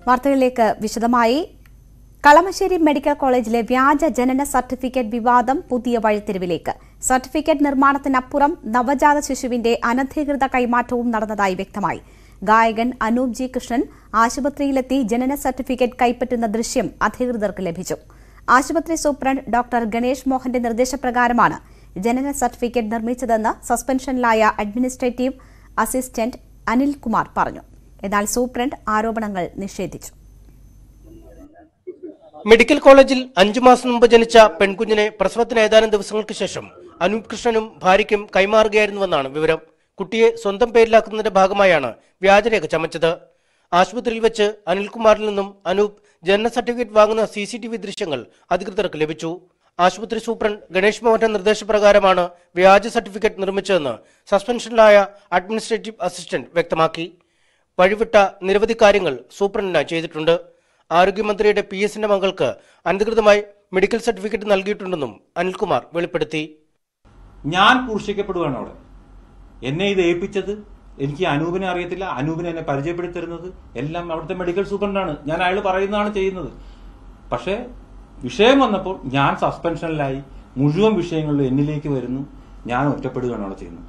വാർത്തകളിലേക്ക് വിശദമായി കളമശ്ശേരി മെഡിക്കൽ കോളേജിലെ വ്യാജ ജനന സർട്ടിഫിക്കറ്റ് വിവാദം പുതിയ വഴിത്തിരിവിലേക്ക് സർട്ടിഫിക്കറ്റ് നിർമ്മാണത്തിനപ്പുറം നവജാത ശിശുവിന്റെ അനധികൃത കൈമാറ്റവും നടന്നതായി വ്യക്തമായി ഗായകൻ അനൂപ് ജി കൃഷ്ണൻ ആശുപത്രിയിലെത്തി ജനന സർട്ടിഫിക്കറ്റ് കൈപ്പറ്റുന്ന ദൃശ്യം അധികൃതർക്ക് ലഭിച്ചു ആശുപത്രി സൂപ്രണ്ട് ഡോക്ടർ ഗണേഷ് മോഹന്റെ നിർദ്ദേശപ്രകാരമാണ് ജനന സർട്ടിഫിക്കറ്റ് നിർമ്മിച്ചതെന്ന് സസ്പെൻഷനിലായ അഡ്മിനിസ്ട്രേറ്റീവ് അസിസ്റ്റന്റ് അനിൽകുമാർ പറഞ്ഞു എന്നാൽ സൂപ്രണ്ട് ആരോപണങ്ങൾ നിഷേധിച്ചു മെഡിക്കൽ കോളേജിൽ അഞ്ചു മാസം മുമ്പ് ജനിച്ച പെൺകുഞ്ഞിനെ പ്രസവത്തിന് ഏതാനും ദിവസങ്ങൾക്ക് ശേഷം അനൂപ് കൃഷ്ണനും ഭാര്യയ്ക്കും കൈമാറുകയായിരുന്നുവെന്നാണ് വിവരം കുട്ടിയെ സ്വന്തം പേരിലാക്കുന്നതിന്റെ ഭാഗമായാണ് വ്യാജരേഖ ചമച്ചത് ആശുപത്രിയിൽ വെച്ച് അനിൽകുമാറിൽ നിന്നും അനൂപ് ജനന സർട്ടിഫിക്കറ്റ് വാങ്ങുന്ന സി സി ടി വി ദൃശ്യങ്ങൾ അധികൃതർക്ക് ലഭിച്ചു ആശുപത്രി സൂപ്രണ്ട് ഗണേഷ് മോഹന്റെ നിർദ്ദേശപ്രകാരമാണ് വ്യാജ സർട്ടിഫിക്കറ്റ് നിർമ്മിച്ചതെന്ന് സസ്പെൻഷനിലായ അഡ്മിനിസ്ട്രേറ്റീവ് അസിസ്റ്റന്റ് വ്യക്തമാക്കി വഴിവിട്ട നിരവധി കാര്യങ്ങൾ സൂപ്രണ്ടിന് ചെയ്തിട്ടുണ്ട് ആരോഗ്യമന്ത്രിയുടെ പി എസിന്റെ മകൾക്ക് അനധികൃതമായി മെഡിക്കൽ സർട്ടിഫിക്കറ്റ് നൽകിയിട്ടുണ്ടെന്നും അനിൽകുമാർ വെളിപ്പെടുത്തി ഞാൻ ക്രൂശിക്കപ്പെടുകയാണ് അവിടെ എന്നെ ഇത് ഏൽപ്പിച്ചത് എനിക്ക് അനൂപിനെ അറിയത്തില്ല അനൂപിനെ എന്നെ പരിചയപ്പെടുത്തരുന്നത് എല്ലാം അവിടുത്തെ മെഡിക്കൽ സൂപ്രണ്ടാണ് ഞാൻ അയാൾ പറയുന്നതാണ് ചെയ്യുന്നത് പക്ഷേ വിഷയം വന്നപ്പോൾ ഞാൻ സസ്പെൻഷനിലായി മുഴുവൻ വിഷയങ്ങളിലും എന്നിലേക്ക് വരുന്നു ഞാൻ ഒറ്റപ്പെടുകയാണ് അവിടെ ചെയ്യുന്നത്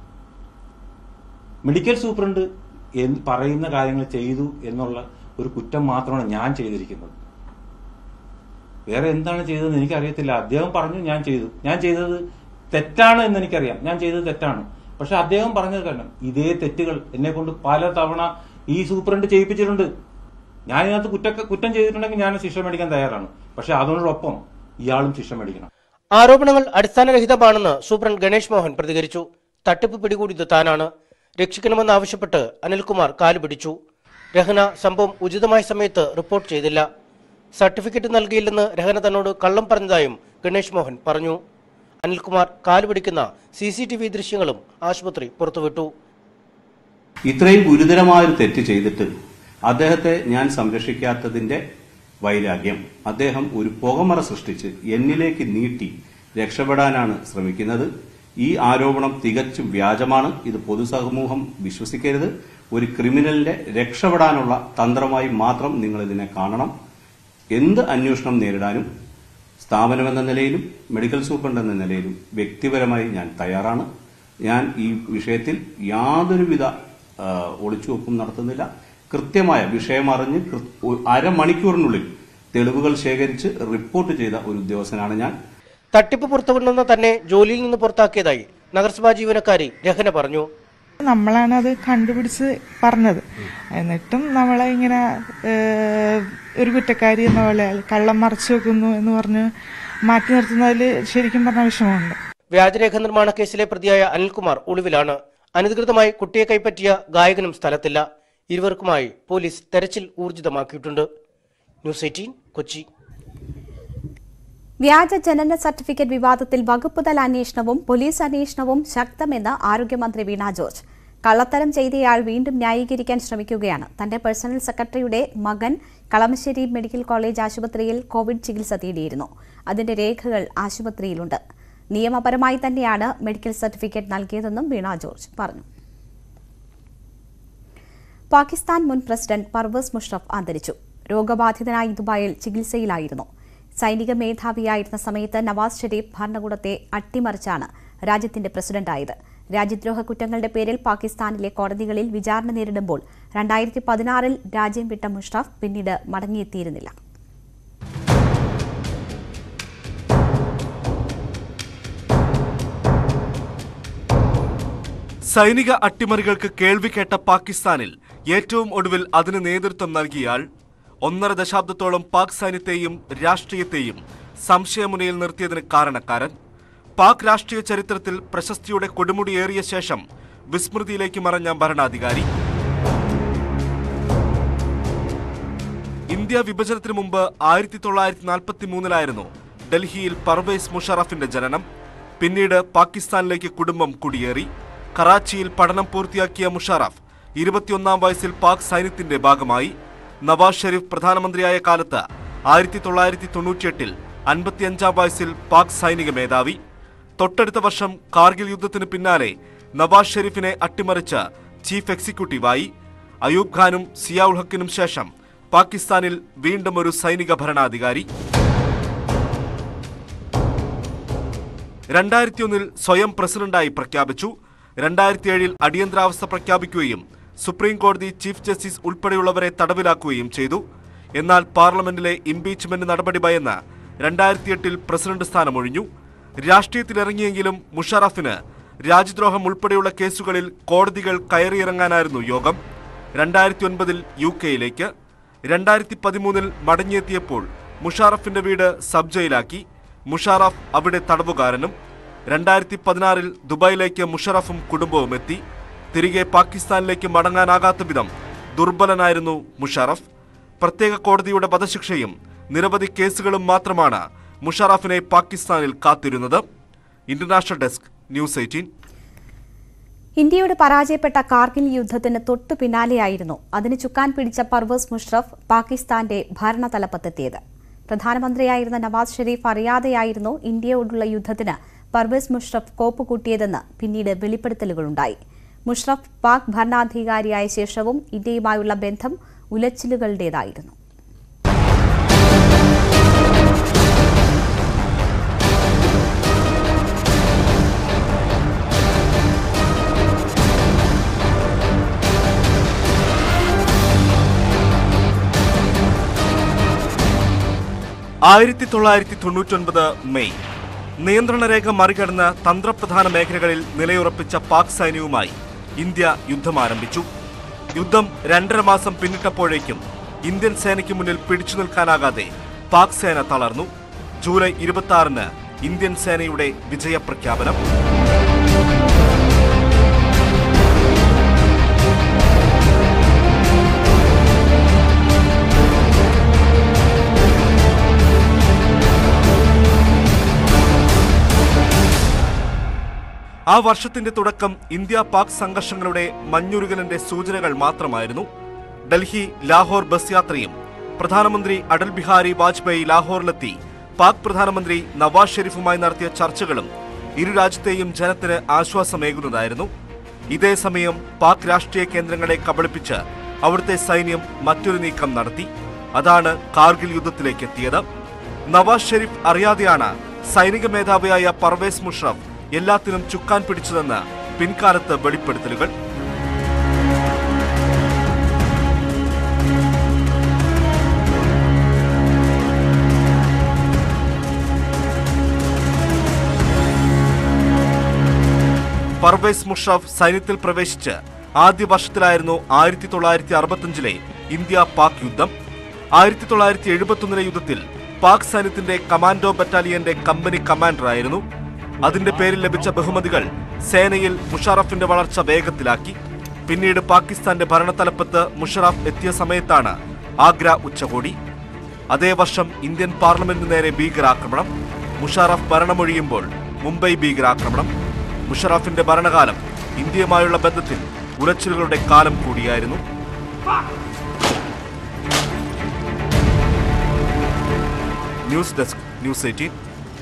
മെഡിക്കൽ സൂപ്രണ്ട് എന്ന് പറയുന്ന കാര്യങ്ങൾ ചെയ്തു എന്നുള്ള ഒരു കുറ്റം മാത്രമാണ് ഞാൻ ചെയ്തിരിക്കുന്നത് വേറെ എന്താണ് ചെയ്തതെന്ന് എനിക്കറിയത്തില്ല അദ്ദേഹം പറഞ്ഞു ഞാൻ ചെയ്തു ഞാൻ ചെയ്തത് തെറ്റാണ് എന്ന് എനിക്കറിയാം ഞാൻ ചെയ്തത് തെറ്റാണ് പക്ഷെ അദ്ദേഹം പറഞ്ഞത് കാരണം ഇതേ തെറ്റുകൾ എന്നെ കൊണ്ട് പല തവണ ഈ സൂപ്രണ്ട് ചെയ്യിപ്പിച്ചിട്ടുണ്ട് ഞാൻ ഇതിനകത്ത് കുറ്റ കുറ്റം ചെയ്തിട്ടുണ്ടെങ്കിൽ ഞാൻ ശിക്ഷ മേടിക്കാൻ തയ്യാറാണ് പക്ഷെ അതിനോടൊപ്പം ഇയാളും ശിക്ഷ മേടിക്കണം ആരോപണങ്ങൾ അടിസ്ഥാനരഹിതമാണെന്ന് സൂപ്രണ്ട് ഗണേഷ് മോഹൻ പ്രതികരിച്ചു തട്ടിപ്പ് പിടികൂടിയത് താനാണ് രക്ഷിക്കണമെന്നാവശ്യപ്പെട്ട് അനിൽകുമാർ കാലുപിടിച്ചു രഹന സംഭവം ഉചിതമായ സമയത്ത് റിപ്പോർട്ട് ചെയ്തില്ല സർട്ടിഫിക്കറ്റ് നൽകിയില്ലെന്ന് രഹന തന്നോട് കള്ളം പറഞ്ഞതായും ഗണേഷ് മോഹൻ പറഞ്ഞു അനിൽകുമാർ കാലുപിടിക്കുന്ന സി സി ടി വി ദൃശ്യങ്ങളും ആശുപത്രി പുറത്തുവിട്ടു ഇത്രയും ഗുരുതരമായൊരു തെറ്റ് ചെയ്തിട്ട് അദ്ദേഹത്തെ ഞാൻ സംരക്ഷിക്കാത്തതിന്റെ വൈരാഗ്യം അദ്ദേഹം ഒരു പുകമറ സൃഷ്ടിച്ച് എന്നിലേക്ക് നീട്ടി രക്ഷപ്പെടാനാണ് ശ്രമിക്കുന്നത് ഈ ആരോപണം തികച്ചും വ്യാജമാണ് ഇത് പൊതുസമൂഹം വിശ്വസിക്കരുത് ഒരു ക്രിമിനലിന്റെ രക്ഷപ്പെടാനുള്ള തന്ത്രമായി മാത്രം നിങ്ങൾ ഇതിനെ കാണണം എന്ത് അന്വേഷണം നേരിടാനും സ്ഥാപനമെന്ന നിലയിലും മെഡിക്കൽ സൂപ്രണ്ട് എന്ന നിലയിലും വ്യക്തിപരമായി ഞാൻ തയ്യാറാണ് ഞാൻ ഈ വിഷയത്തിൽ യാതൊരുവിധ ആ, ഒളിച്ചുവെപ്പും നടത്തുന്നില്ല കൃത്യമായ വിഷയം അറിഞ്ഞ് കൃ- ഒ- അരമണിക്കൂറിനുള്ളിൽ തെളിവുകൾ ശേഖരിച്ച് റിപ്പോർട്ട് ചെയ്ത ഒരു ഉദ്യോഗസ്ഥനാണ് ഞാൻ തട്ടിപ്പ് പുറത്തുവിടുന്ന തന്നെ ജോലിയിൽ നിന്ന് പുറത്താക്കിയതായി നഗരസഭാ ജീവനക്കാരി രഹന പറഞ്ഞു നമ്മളാണ് അത് കണ്ടുപിടിച്ച് പറഞ്ഞത് എന്നിട്ടും നമ്മളെ ഇങ്ങനെ ഏഹ്, ഒരു കുറ്റക്കാരി എന്ന പോലെ കള്ളം മറച്ചു വെക്കുന്നു എന്ന് പറഞ്ഞ് മാറ്റി നിർത്തുന്നതിൽ ശരിക്കും പറഞ്ഞ വിഷമമുണ്ട് വ്യാജരേഖ നിർമ്മാണ കേസിലെ പ്രതിയായ അനിൽകുമാർ ഒളിവിലാണ് അനധികൃതമായി കുട്ടിയെ കൈപ്പറ്റിയ ഗായകനും സ്ഥലത്തില്ല ഇരുവർക്കുമായി പോലീസ് തെരച്ചിൽ ഊർജിതമാക്കിയിട്ടുണ്ട് ന്യൂസ് എയ്റ്റീൻ കൊച്ചി വ്യാജ ജനന സർട്ടിഫിക്കറ്റ് വിവാദത്തിൽ വകുപ്പുതല അന്വേഷണവും പോലീസ് അന്വേഷണവും ശക്തമെന്ന് ആരോഗ്യമന്ത്രി വീണ ജോർജ് കള്ളത്തരം ചെയ്തയാൾ വീണ്ടും ന്യായീകരിക്കാൻ ശ്രമിക്കുകയാണ് തന്റെ പേഴ്സണൽ സെക്രട്ടറിയുടെ മകൻ കളമശ്ശേരി മെഡിക്കൽ കോളേജ് ആശുപത്രിയിൽ കോവിഡ് ചികിത്സ തേടിയിരുന്നു അതിന്റെ രേഖകൾ ആശുപത്രിയിലുണ്ട് നിയമപരമായി തന്നെയാണ് മെഡിക്കൽ സർട്ടിഫിക്കറ്റ് നൽകിയതെന്നും വീണ ജോർജ് പറഞ്ഞു പാകിസ്ഥാൻ മുൻ പ്രസിഡന്റ് പർവേസ് മുഷറഫ് അന്തരിച്ചു രോഗബാധിതനായി ദുബായിൽ ചികിത്സയിലായിരുന്നു സൈനിക മേധാവിയായിരുന്ന സമയത്ത് നവാസ് ഷെരീഫ് ഭരണകൂടത്തെ അട്ടിമറിച്ചാണ് രാജ്യത്തിന്റെ പ്രസിഡന്റായത് രാജ്യദ്രോഹ കുറ്റങ്ങളുടെ പേരിൽ പാകിസ്ഥാനിലെ കോടതികളിൽ വിചാരണ നേരിടുമ്പോൾ രണ്ടായിരത്തി പതിനാറിൽ രാജ്യം വിട്ട മുഷറഫ് പിന്നീട് മടങ്ങിയെത്തിയിരുന്നില്ല സൈനിക അട്ടിമറികൾക്ക് കേൾവി കേട്ട പാകിസ്ഥാനിൽ ഏറ്റവും ഒടുവിൽ അതിന് നേതൃത്വം നൽകിയാൾ ഒന്നര ദശാബ്ദത്തോളം പാക് സൈന്യത്തെയും രാഷ്ട്രീയത്തെയും സംശയമുനയിൽ നിർത്തിയതിന് കാരണക്കാരൻ പാക് രാഷ്ട്രീയ ചരിത്രത്തിൽ പ്രശസ്തിയുടെ കൊടുമുടിയേറിയ ശേഷം വിസ്മൃതിയിലേക്ക് മറഞ്ഞ ഭരണാധികാരി ഇന്ത്യ വിഭജനത്തിന് മുമ്പ് ആയിരത്തി തൊള്ളായിരത്തി നാൽപ്പത്തി മൂന്നിലായിരുന്നു ഡൽഹിയിൽ പർവേസ് മുഷറഫിന്റെ ജനനം പിന്നീട് പാകിസ്ഥാനിലേക്ക് കുടുംബം കുടിയേറി കറാച്ചിയിൽ പഠനം പൂർത്തിയാക്കിയ മുഷറഫ് ഇരുപത്തിയൊന്നാം വയസ്സിൽ പാക് സൈന്യത്തിന്റെ ഭാഗമായി നവാസ് ഷെരീഫ് പ്രധാനമന്ത്രിയായ കാലത്ത് ആയിരത്തി തൊള്ളായിരത്തി തൊണ്ണൂറ്റിയെട്ടിൽ അൻപത്തിയഞ്ചാം വയസ്സിൽ പാക് സൈനിക മേധാവി തൊട്ടടുത്ത വർഷം കാർഗിൽ യുദ്ധത്തിന് പിന്നാലെ നവാസ് ഷെരീഫിനെ അട്ടിമറിച്ച് ചീഫ് എക്സിക്യൂട്ടീവായി അയൂബ് ഖാനും സിയാഉൽ ഹക്കിനും ശേഷം പാകിസ്ഥാനിൽ വീണ്ടും ഒരു സൈനിക ഭരണാധികാരി രണ്ടായിരത്തി ഒന്നിൽ സ്വയം പ്രസിഡന്റായി പ്രഖ്യാപിച്ചു രണ്ടായിരത്തി ഏഴിൽ അടിയന്തരാവസ്ഥ പ്രഖ്യാപിക്കുകയും സുപ്രീം കോടതി ചീഫ് ജസ്റ്റിസ് ഉൾപ്പെടെയുള്ളവരെ തടവിലാക്കുകയും ചെയ്തു എന്നാൽ പാർലമെന്റിലെ ഇംപീച്ച്മെന്റ് നടപടി ഭയന്ന് രണ്ടായിരത്തി എട്ടിൽ പ്രസിഡന്റ് സ്ഥാനമൊഴിഞ്ഞു രാഷ്ട്രീയത്തിലിറങ്ങിയെങ്കിലും മുഷറഫിന് രാജ്യദ്രോഹം ഉൾപ്പെടെയുള്ള കേസുകളിൽ കോടതികൾ കയറിയിറങ്ങാനായിരുന്നു യോഗം രണ്ടായിരത്തി ഒൻപതിൽ യു കെയിലേക്ക് രണ്ടായിരത്തി പതിമൂന്നിൽ മടങ്ങിയെത്തിയപ്പോൾ മുഷാറഫിന്റെ വീട് സബ് ജയിലാക്കി മുഷാറഫ് അവിടെ തടവുകാരനും രണ്ടായിരത്തി പതിനാറിൽ ദുബായിലേക്ക് മുഷറഫും കുടുംബവും എത്തി തിരികെ പാകിസ്ഥാനിലേക്ക് മടങ്ങാനാകാത്ത വിധം ദുർബലനായിരുന്നു മുഷറഫ് പ്രത്യേക കോടതിയുടെ വധശിക്ഷയും നിരവധി കേസുകളും മാത്രമാണ് മുഷറഫിനെ പാകിസ്ഥാനിൽ കാത്തിരുന്നത് ഇന്റർനാഷണൽ ഡെസ്ക് ന്യൂസ് എയ്റ്റീൻ ഇന്ത്യയോട് പരാജയപ്പെട്ട കാർഗിൽ യുദ്ധത്തിന് തൊട്ടു പിന്നാലെയായിരുന്നു അതിന് ചുക്കാൻ പിടിച്ച പർവേസ് മുഷറഫ് പാകിസ്ഥാന്റെ ഭരണതലപ്പത്തെത്തിയത് പ്രധാനമന്ത്രിയായിരുന്ന നവാസ് ഷെരീഫ് അറിയാതെയായിരുന്നു ഇന്ത്യയോടുള്ള യുദ്ധത്തിന് പർവേസ് മുഷറഫ് കോപ്പ് കൂട്ടിയതെന്ന് പിന്നീട് വെളിപ്പെടുത്തലുകളുണ്ടായി മുഷറഫ് പാക് ഭരണാധികാരിയായ ശേഷവും ഇന്ത്യയുമായുള്ള ബന്ധം ഉലച്ചിലുകളുടേതായിരുന്നു ആയിരത്തി തൊള്ളായിരത്തി തൊണ്ണൂറ്റൊൻപത് മെയ് നിയന്ത്രണരേഖ മറികടന്ന് തന്ത്രപ്രധാന മേഖലകളിൽ നിലയുറപ്പിച്ച പാക് സൈന്യവുമായി ഇന്ത്യ യുദ്ധം ആരംഭിച്ചു യുദ്ധം രണ്ടര മാസം പിന്നിട്ടപ്പോഴേക്കും ഇന്ത്യൻ സേനയ്ക്ക് മുന്നിൽ പിടിച്ചു നിൽക്കാനാകാതെ പാക് സേന തളർന്നു ജൂലൈ ഇരുപത്തി ആറിന് ഇന്ത്യൻ സേനയുടെ വിജയപ്രഖ്യാപനം ആ വർഷത്തിന്റെ തുടക്കം ഇന്ത്യ പാക് സംഘർഷങ്ങളുടെ മഞ്ഞുരുകലിന്റെ സൂചനകൾ മാത്രമായിരുന്നു ഡൽഹി ലാഹോർ ബസ് യാത്രയും പ്രധാനമന്ത്രി അടൽ ബിഹാരി വാജ്പേയി ലാഹോറിലെത്തി പാക് പ്രധാനമന്ത്രി നവാസ് ഷെരീഫുമായി നടത്തിയ ചർച്ചകളും ഇരു രാജ്യത്തെയും ജനത്തിന് ആശ്വാസമേകുന്നതായിരുന്നു ഇതേ സമയം പാക് രാഷ്ട്രീയ കേന്ദ്രങ്ങളെ കബളിപ്പിച്ച് അവിടുത്തെ സൈന്യം മറ്റൊരു നീക്കം നടത്തി അതാണ് കാർഗിൽ യുദ്ധത്തിലേക്ക് എത്തിയത് നവാസ് ഷെരീഫ് അറിയാതെയാണ് സൈനിക മേധാവിയായ പർവേസ് മുഷറഫ് എല്ലാത്തിനും ചുക്കാൻ പിടിച്ചതെന്ന് പിൻകാലത്ത് വെളിപ്പെടുത്തലുകൾ പർവേസ് മുഷറഫ് സൈന്യത്തിൽ പ്രവേശിച്ച് ആദ്യ വർഷത്തിലായിരുന്നു ആയിരത്തി തൊള്ളായിരത്തി അറുപത്തിയഞ്ചിലെ ഇന്ത്യ പാക് യുദ്ധം ആയിരത്തി തൊള്ളായിരത്തി എഴുപത്തൊന്നിലെ യുദ്ധത്തിൽ പാക് സൈന്യത്തിന്റെ കമാൻഡോ ബറ്റാലിയന്റെ കമ്പനി കമാൻഡറായിരുന്നു അതിന്റെ പേരിൽ ലഭിച്ച ബഹുമതികൾ സേനയിൽ മുഷറഫിന്റെ വളർച്ച വേഗത്തിലാക്കി പിന്നീട് പാകിസ്ഥാന്റെ ഭരണതലപ്പത്ത് മുഷറഫ് എത്തിയ സമയത്താണ് ആഗ്ര ഉച്ചകോടി അതേ വർഷം ഇന്ത്യൻ പാർലമെന്റിന് നേരെ ഭീകരാക്രമണം മുഷറഫ് ഭരണമൊഴിയുമ്പോൾ മുംബൈ ഭീകരാക്രമണം മുഷറഫിന്റെ ഭരണകാലം ഇന്ത്യയുമായുള്ള ബന്ധത്തിൽ ഉലച്ചിലുകളുടെ കാലം കൂടിയായിരുന്നു news desk news eighteen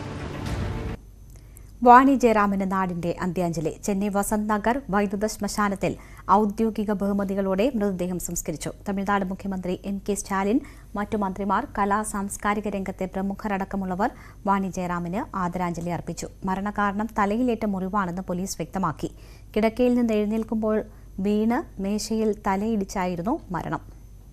Vani ജയറാമിന് നാടിന്റെ അന്ത്യാഞ്ജലി ചെന്നൈ വസന്ത് നഗർ വൈദ്യുത ശ്മശാനത്തിൽ ഔദ്യോഗിക ബഹുമതികളോടെ മൃതദേഹം സംസ്കരിച്ചു തമിഴ്നാട് മുഖ്യമന്ത്രി എം കെ സ്റ്റാലിൻ മറ്റു മന്ത്രിമാർ കലാ സാംസ്കാരിക രംഗത്തെ പ്രമുഖരടക്കമുള്ളവർ വാണി ജയറാമിന് ആദരാഞ്ജലി അർപ്പിച്ചു മരണകാരണം തലയിലേറ്റ മുറിവാണെന്ന് പോലീസ് വ്യക്തമാക്കി കിടക്കയിൽ നിന്ന് എഴുന്നേൽക്കുമ്പോൾ വീണ് മേശയിൽ തലയിടിച്ചായിരുന്നു മരണം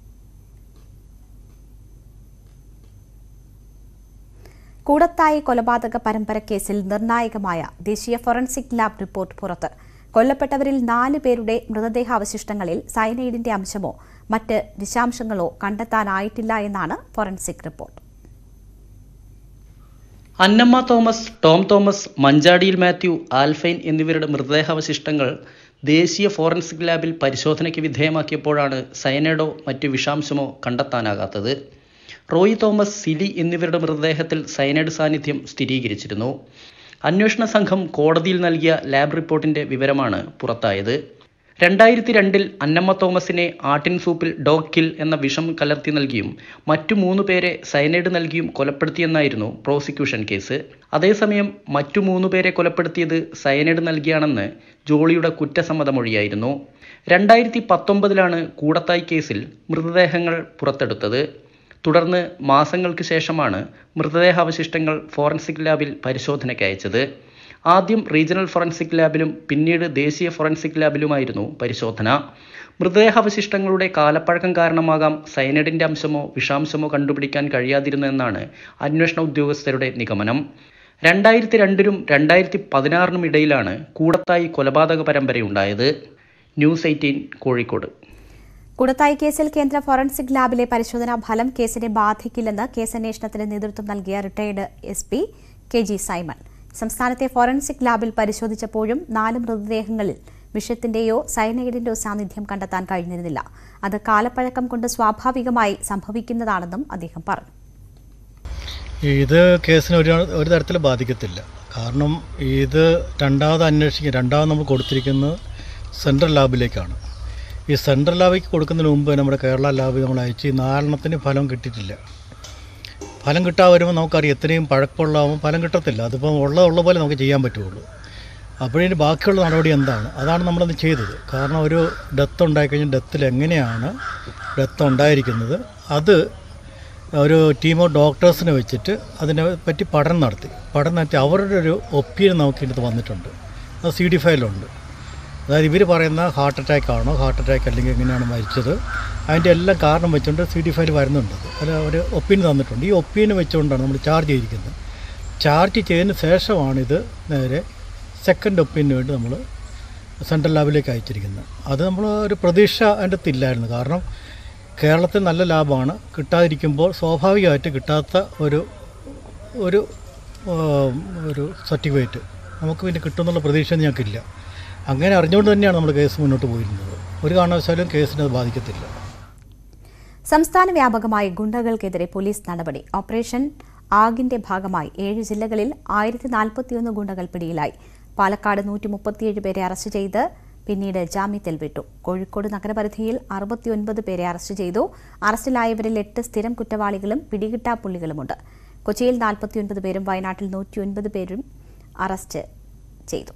കൂടത്തായി കൊലപാതക പരമ്പര കേസിൽ നിർണായകമായ ദേശീയ ഫോറൻസിക് ലാബ് റിപ്പോർട്ട് പുറത്ത് കൊല്ലപ്പെട്ടവരിൽ നാല് പേരുടെ മൃതദേഹാവശിഷ്ടങ്ങളിൽ സയനൈഡിന്റെ അംശമോ മറ്റ് വിഷാംശങ്ങളോ കണ്ടെത്താനായിട്ടില്ല എന്നാണ് ഫോറൻസിക് റിപ്പോർട്ട് അന്നമ്മ തോമസ് ടോം തോമസ് മഞ്ചാടിയിൽ മാത്യു ആൽഫൈൻ എന്നിവരുടെ മൃതദേഹാവശിഷ്ടങ്ങൾ ദേശീയ ഫോറൻസിക് ലാബിൽ പരിശോധനയ്ക്ക് വിധേയമാക്കിയപ്പോഴാണ് സയനൈഡോ മറ്റ് വിഷാംശമോ കണ്ടെത്താനാകാത്തത് റോയി തോമസ് സിലി എന്നിവരുടെ മൃതദേഹത്തിൽ സയനൈഡ് സാന്നിധ്യം സ്ഥിരീകരിച്ചിരുന്നു അന്വേഷണ സംഘം കോടതിയിൽ നൽകിയ ലാബ് റിപ്പോർട്ടിന്റെ വിവരമാണ് പുറത്തായത് രണ്ടായിരത്തി രണ്ടിൽ അന്നമ്മ തോമസിനെ ആട്ടിൻ സൂപ്പിൽ ഡോഗ് കിൽ എന്ന വിഷം കലർത്തി നൽകിയും മറ്റു മൂന്ന് പേരെ സയനൈഡ് നൽകിയും കൊലപ്പെടുത്തിയെന്നായിരുന്നു പ്രോസിക്യൂഷൻ കേസ് അതേസമയം മറ്റു മൂന്ന് പേരെ കൊലപ്പെടുത്തിയത് സയനൈഡ് നൽകിയാണെന്ന് ജോളിയുടെ കുറ്റസമ്മതമൊഴിയായിരുന്നു രണ്ടായിരത്തി പത്തൊമ്പതിലാണ് കൂടത്തായി കേസിൽ മൃതദേഹങ്ങൾ പുറത്തെടുത്തത് തുടർന്ന് മാസങ്ങൾക്ക് ശേഷമാണ് മൃതദേഹാവശിഷ്ടങ്ങൾ ഫോറൻസിക് ലാബിൽ പരിശോധനയ്ക്ക് അയച്ചത് ആദ്യം റീജിയണൽ ഫോറൻസിക് ലാബിലും പിന്നീട് ദേശീയ ഫോറൻസിക് ലാബിലുമായിരുന്നു പരിശോധന മൃതദേഹാവശിഷ്ടങ്ങളുടെ കാലപ്പഴക്കം കാരണമാകാം സയനൈഡിൻ്റെ അംശമോ വിഷാംശമോ കണ്ടുപിടിക്കാൻ കഴിയാതിരുന്നതെന്നാണ് അന്വേഷണ ഉദ്യോഗസ്ഥരുടെ നിഗമനം രണ്ടായിരത്തി രണ്ടിനും രണ്ടായിരത്തി പതിനാറിനും ഇടയിലാണ് കൂടത്തായി കൊലപാതക പരമ്പരയുണ്ടായത് ന്യൂസ് എയ്റ്റീൻ കോഴിക്കോട് കൂടത്തായി കേസിൽ കേന്ദ്ര ഫോറൻസിക് ലാബിലെ പരിശോധനാ ഫലം കേസിനെ ബാധിക്കില്ലെന്ന് കേസന്വേഷണത്തിന് നേതൃത്വം നൽകിയ retired S P K G Simon സംസ്ഥാനത്തെ ഫോറൻസിക് ലാബിൽ പരിശോധിച്ചപ്പോഴും നാല് മൃതദേഹങ്ങളിൽ വിഷത്തിന്റെയോ സയനൈഡിന്റെയോ സാന്നിധ്യം കണ്ടെത്താൻ കഴിഞ്ഞിരുന്നില്ല അത് കാലപ്പഴക്കം കൊണ്ട് സ്വാഭാവികമായി സംഭവിക്കുന്നതാണെന്നും അദ്ദേഹം പറഞ്ഞു ഇത് കേസിനെ ഒരു ഒരു തരത്തിൽ ബാധിക്കത്തില്ല കാരണം ഇത് രണ്ടാമത് അന്വേഷിക്കുക രണ്ടാമത് നമ്മൾ കൊടുത്തിരിക്കുന്നത് സെൻട്രൽ ലാബിലേക്കാണ് ഈ സെൻട്രൽ ലാബിലേക്ക് കൊടുക്കുന്നതിന് മുമ്പ് നമ്മുടെ കേരള ലാബിൽ നമ്മൾ അയച്ച് ഈ നാലെണ്ണത്തിന് ഫലം കിട്ടിയിട്ടില്ല ഫലം കിട്ടാൻ വരുമ്പോൾ നമുക്കറിയാം എത്രയും പഴക്കമുള്ളതാകുമ്പോൾ ഫലം കിട്ടത്തില്ല അതിപ്പം ഉള്ള ഉള്ള പോലെ നമുക്ക് ചെയ്യാൻ പറ്റുള്ളൂ അപ്പോഴിനി ബാക്കിയുള്ള നടപടി എന്താണ് അതാണ് നമ്മളത് ചെയ്തത് കാരണം ഒരു ഡെത്ത് ഉണ്ടായിക്കഴിഞ്ഞാൽ ഡെത്തിൽ എങ്ങനെയാണ് ഡെത്ത് ഉണ്ടായിരിക്കുന്നത് അത് ഒരു ടീം ഓഫ് ഡോക്ടേഴ്സിനെ വെച്ചിട്ട് അതിനെ പറ്റി പഠനം നടത്തി പഠനം നടത്തി അവരുടെ ഒരു ഒപ്പീനിയൻ നമുക്ക് ഇതിനകത്ത് വന്നിട്ടുണ്ട് അത് സി ഡി ഫയലുണ്ട് അതായത് ഇവർ പറയുന്ന ഹാർട്ട് അറ്റാക്ക് ആണോ ഹാർട്ട് അറ്റാക്ക് അല്ലെങ്കിൽ എങ്ങനെയാണ് മരിച്ചത് അതിൻ്റെ എല്ലാം കാരണം വെച്ചുകൊണ്ട് സി ഡി ഫയൽ വരുന്നുണ്ട് അത് അവർ ഒപ്പീനിയൻ തന്നിട്ടുണ്ട് ഈ ഒപ്പീനിയൻ വെച്ചുകൊണ്ടാണ് നമ്മൾ ചാർജ് ചെയ്തിരിക്കുന്നത് ചാർജ് ചെയ്തതിന് ശേഷമാണിത് നേരെ സെക്കൻഡ് ഒപ്പീനിയന് വേണ്ടി നമ്മൾ സെൻട്രൽ ലാബിലേക്ക് അയച്ചിരിക്കുന്നത് അത് നമ്മൾ ഒരു പ്രതീക്ഷ അതിൻ്റെ അകത്തില്ലായിരുന്നു കാരണം കേരളത്തിൽ നല്ല ലാഭമാണ് കിട്ടാതിരിക്കുമ്പോൾ സ്വാഭാവികമായിട്ട് കിട്ടാത്ത ഒരു ഒരു ആ, ഒരു സർട്ടിഫിക്കറ്റ് നമുക്ക് പിന്നെ കിട്ടുമെന്നുള്ള പ്രതീക്ഷ ഞങ്ങൾക്കില്ല അങ്ങനെ അറിഞ്ഞുകൊണ്ട് തന്നെയാണ് നമ്മൾ കേസ് മുന്നോട്ട് പോയിരുന്നത് ഒരു കാരണവശാലും കേസിനെ അത് ബാധിക്കത്തില്ല സംസ്ഥാന വ്യാപകമായി ഗുണ്ടകൾക്കെതിരെ പോലീസ് നടപടി ഓപ്പറേഷൻ ആഗിന്റെ ഭാഗമായി ഏഴ് ജില്ലകളിൽ ആയിരത്തി നാൽപ്പത്തിയൊന്ന് ഗുണ്ടകൾ പിടിയിലായി പാലക്കാട് നൂറ്റി മുപ്പത്തിയേഴ് പേരെ അറസ്റ്റ് ചെയ്ത് പിന്നീട് ജാമ്യത്തിൽ വിട്ടു കോഴിക്കോട് നഗരപരിധിയിൽ അറുപത്തിയൊൻപത് പേരെ അറസ്റ്റ് ചെയ്തു അറസ്റ്റിലായവരിൽ എട്ട് സ്ഥിരം കുറ്റവാളികളും പിടികിട്ടാപ്പുള്ളികളുമുണ്ട് കൊച്ചിയിൽ നാൽപ്പത്തിയൊൻപത് പേരും വയനാട്ടിൽ നൂറ്റിയൊൻപത് പേരും അറസ്റ്റ് ചെയ്തു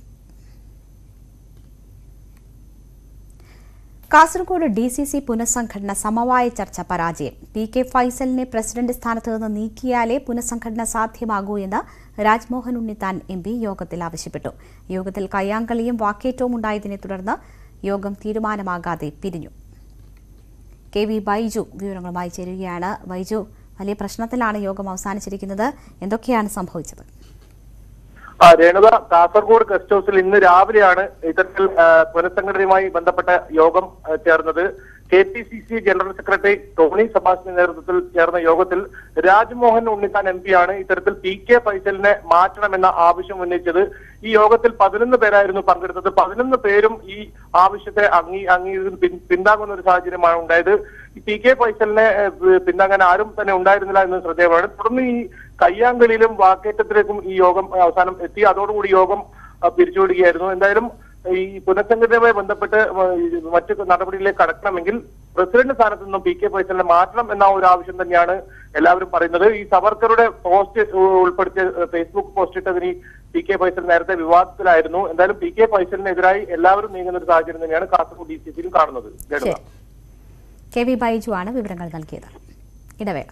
കാസർഗോഡ് ഡി സി സി പുനഃസംഘടന സമവായ ചർച്ച പരാജയം പി കെ ഫൈസലിനെ പ്രസിഡന്റ് സ്ഥാനത്ത് നിന്ന് നീക്കിയാലേ പുനഃസംഘടന സാധ്യമാകൂ എന്ന് രാജ്മോഹൻ ഉണ്ണിത്താൻ എം പി യോഗത്തിൽ ആവശ്യപ്പെട്ടു യോഗത്തിൽ കയ്യാങ്കളിയും വാക്കേറ്റവും ഉണ്ടായതിനെ തുടർന്ന് യോഗം തീരുമാനമാകാതെ പിരിഞ്ഞു കെ വി ബൈജു വിവരങ്ങളുമായി ചേരുകയാണ് ബൈജു വലിയ പ്രശ്നത്തിലാണ് യോഗം അവസാനിച്ചിരിക്കുന്നത് എന്തൊക്കെയാണ് സംഭവിച്ചത് ആ രേണുക കാസർഗോഡ് ഗസ്റ്റ് ഹൌസിൽ ഇന്ന് രാവിലെയാണ് ഇത്തരത്തിൽ ആ, പുനഃസംഘടനയുമായി ബന്ധപ്പെട്ട യോഗം ആ, ചേർന്നത് K P C C general secretary Tony സബാസിന്റെ നേതൃത്വത്തിൽ ചേർന്ന യോഗത്തിൽ രാജ്മോഹൻ ഉണ്ണിത്താൻ എം പിയാണ് ഇത്തരത്തിൽ പി കെ ഫൈസലിനെ മാറ്റണമെന്ന ആവശ്യം ഉന്നയിച്ചത് ഈ യോഗത്തിൽ പതിനൊന്ന് പേരായിരുന്നു പങ്കെടുത്തത് പതിനൊന്ന് പേരും ഈ ആവശ്യത്തെ അംഗീ അംഗീ പിൻ- പിന്താങ്ങുന്ന ഒരു സാഹചര്യമാണ് ഉണ്ടായത് ഈ പി കെ ഫൈസലിനെ ഏഹ്, പിന്താങ്ങാൻ ആരും തന്നെ ഉണ്ടായിരുന്നില്ല എന്ന് ശ്രദ്ധേയമാണ് തുടർന്ന് ഈ കയ്യാങ്കളിയിലും വാക്കേറ്റത്തിലേക്കും ഈ യോഗം അവസാനം എത്തി അതോടുകൂടി യോഗം ആ, പിരിച്ചുവിടുകയായിരുന്നു എന്തായാലും ഈ പുനഃസംഘടനയുമായി ബന്ധപ്പെട്ട് ആ, ഈ മറ്റു നടപടികളിലേക്ക് കടക്കണമെങ്കിൽ പ്രസിഡന്റ് സ്ഥാനത്ത് നിന്നും പി കെ ഫൈസലിനെ മാറ്റണം എന്ന ഒരു ആവശ്യം തന്നെയാണ് എല്ലാവരും പറയുന്നത് ഈ സവർക്കറുടെ പോസ്റ്റ് ഉൾപ്പെടുത്തിയ ഫേസ്ബുക്ക് പോസ്റ്റ് ഇട്ടതിന് ഈ പി കെ ഫൈസൽ നേരത്തെ വിവാദത്തിലായിരുന്നു എന്തായാലും പി കെ ഫൈസലിനെതിരായി എല്ലാവരും നീങ്ങുന്ന ഒരു സാഹചര്യം തന്നെയാണ് കാസർഗോഡ് ഡി സി സിയിലും കാണുന്നത് രേണുക. ശരി കെ വി ബൈജു ആണ് വിവരങ്ങൾ നൽകിയത് ഇടവേള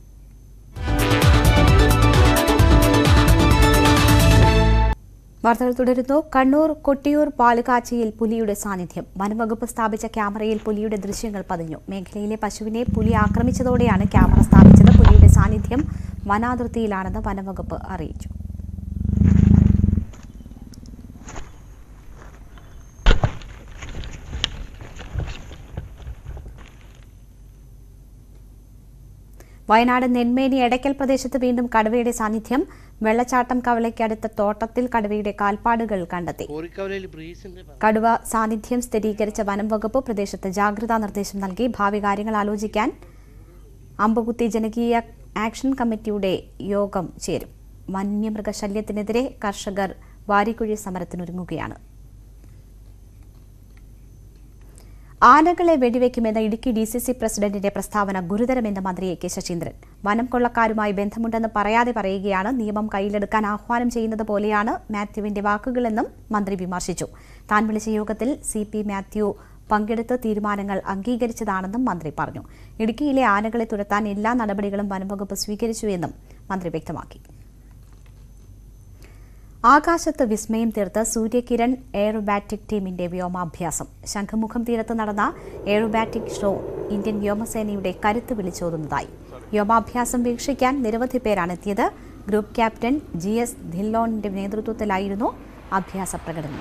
വാർത്തകൾ തുടരുന്നു കണ്ണൂർ കൊട്ടിയൂർ പാലുകാച്ചിയിൽ പുലിയുടെ സാന്നിധ്യം വനംവകുപ്പ് സ്ഥാപിച്ച ക്യാമറയിൽ പുലിയുടെ ദൃശ്യങ്ങൾ പതിഞ്ഞു മേഖലയിലെ പശുവിനെ പുലി ആക്രമിച്ചതോടെയാണ് ക്യാമറ സ്ഥാപിച്ചത് പുലിയുടെ സാന്നിധ്യം വനാതിർത്തിയിലാണെന്ന് വനംവകുപ്പ് അറിയിച്ചു വയനാട് നെന്മേനി എടയ്ക്കൽ പ്രദേശത്ത് വീണ്ടും കടുവയുടെ സാന്നിധ്യം വെള്ളച്ചാട്ടം കവലയ്ക്കടുത്ത തോട്ടത്തിൽ കടുവയുടെ കാൽപ്പാടുകൾ കണ്ടെത്തി കടുവ സാന്നിധ്യം സ്ഥിരീകരിച്ച വനം വകുപ്പ് പ്രദേശത്ത് ജാഗ്രതാ നിർദ്ദേശം നൽകി ഭാവി കാര്യങ്ങൾ ആലോചിക്കാൻ അമ്പകുത്തി ജനകീയ ആക്ഷൻ കമ്മിറ്റിയുടെ യോഗം ചേരും വന്യമൃഗശല്യത്തിനെതിരെ കർഷകർ വാരിക്കുഴി സമരത്തിനൊരുങ്ങുകയാണ് ആനകളെ വെടിവെക്കുമെന്ന ഇടുക്കി ഡി സി സി പ്രസിഡന്റിന്റെ പ്രസ്താവന ഗുരുതരമെന്ന് മന്ത്രി എ കെ ശശീന്ദ്രൻ വനം കൊള്ളക്കാരുമായി ബന്ധമുണ്ടെന്ന് പറയാതെ പറയുകയാണ് നിയമം കയ്യിലെടുക്കാൻ ആഹ്വാനം ചെയ്യുന്നത് പോലെയാണ് മാത്യുവിന്റെ വാക്കുകളെന്നും മന്ത്രി വിമർശിച്ചു താൻ വിളിച്ച യോഗത്തിൽ സി പി മാത്യു പങ്കെടുത്ത് തീരുമാനങ്ങൾ അംഗീകരിച്ചതാണെന്നും മന്ത്രി പറഞ്ഞു ഇടുക്കിയിലെ ആനകളെ തുരത്താൻ എല്ലാ നടപടികളും വനംവകുപ്പ് സ്വീകരിച്ചുവെന്നും മന്ത്രി വ്യക്തമാക്കി ആകാശത്ത് വിസ്മയം തീർത്ത് സൂര്യകിരൺ എയറോബാറ്റിക് ടീമിന്റെ വ്യോമാഭ്യാസം ശംഖുമുഖം തീരത്ത് നടന്ന എയറോബാറ്റിക് ഷോ ഇന്ത്യൻ വ്യോമസേനയുടെ കരുത്ത് വിളിച്ചോതുന്നതായി വ്യോമാഭ്യാസം വീക്ഷിക്കാൻ നിരവധി പേരാണ് എത്തിയത് ഗ്രൂപ്പ് ക്യാപ്റ്റൻ ജി എസ് ധില്ലോണിന്റെ നേതൃത്വത്തിലായിരുന്നു അഭ്യാസ പ്രകടനം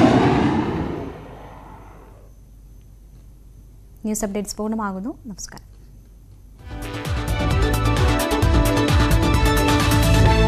ന്യൂസ് അപ്ഡേറ്റ്സ് പൂർണ്ണമാകുന്നു നമസ്കാരം